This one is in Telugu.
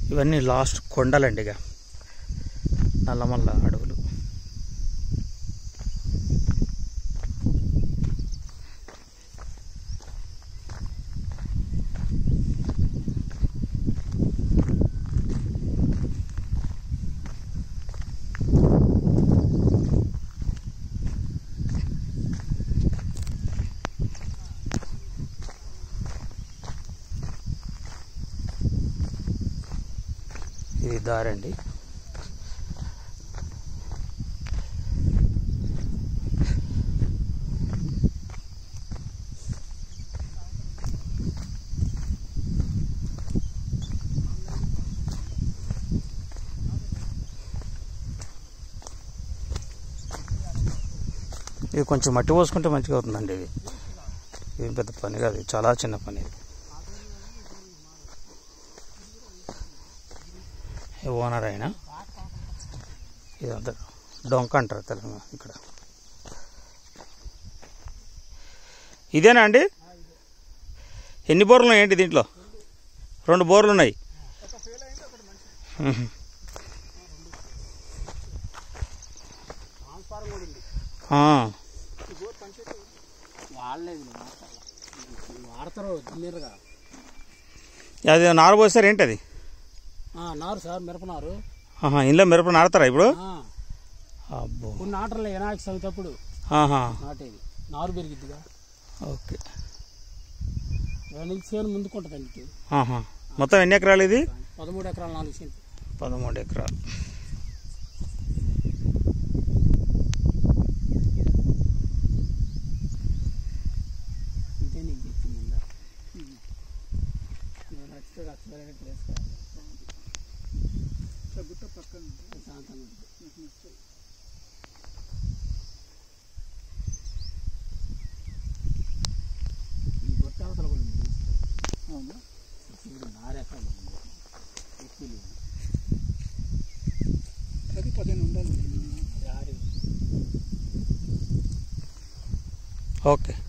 ఇవన్నీ లాస్ట్ కొండలండి ఇక నల్లమల్ల అడవులు ఇది దారండి ఇది కొంచెం మట్టి పోసుకుంటే మంచిగా అవుతుందండి ఇది ఇది పెద్ద పని కాదు ఇది చాలా చిన్న పని ఇది ఈ ఓనర్ ఆయన ఇదంతా డొంక అంటారు తెలంగాణ ఇక్కడ ఇదేనా అండి ఎన్ని బోర్లు ఉన్నాయి ఏంటి దీంట్లో రెండు బోర్లు ఉన్నాయి మ్మ్. ఆ, వాళ్ళేది వాడతారు తిన్నరుగా అది నారు పోసారు ఏంటి అది నారు సార్ మిరపనారు ఆహా, ఇంట్లో మిరప నాడతారా ఇప్పుడు ఆ, అబ్బో కొన్ని నాటర్లు వినాయక చవితి అప్పుడు ఆహా నాటేది నారు పెరిగిద్దిగా ఓకే రెండు చేను ముందుకుంటుందండి ఆహా మొత్తం ఎన్ని ఎకరాలు ఇది పదమూడు ఎకరాలు నాలుగు సెంట్లు పదమూడు ఎకరాలు ఇదే నీకు చెప్పింది ఇందా. నేను నచ్చితే నచ్చలేనట్టు వేసుకోవాలి గుట్ట పక్కన శాంతంగా ఉంటుంది. ఈ గుట్ట అవతల కూడా ఉంది అవునా ఇప్పుడు నారెక్కడ ఉంది ఎక్కువ లేదు అది పదిహేను ఉండాలి ఓకే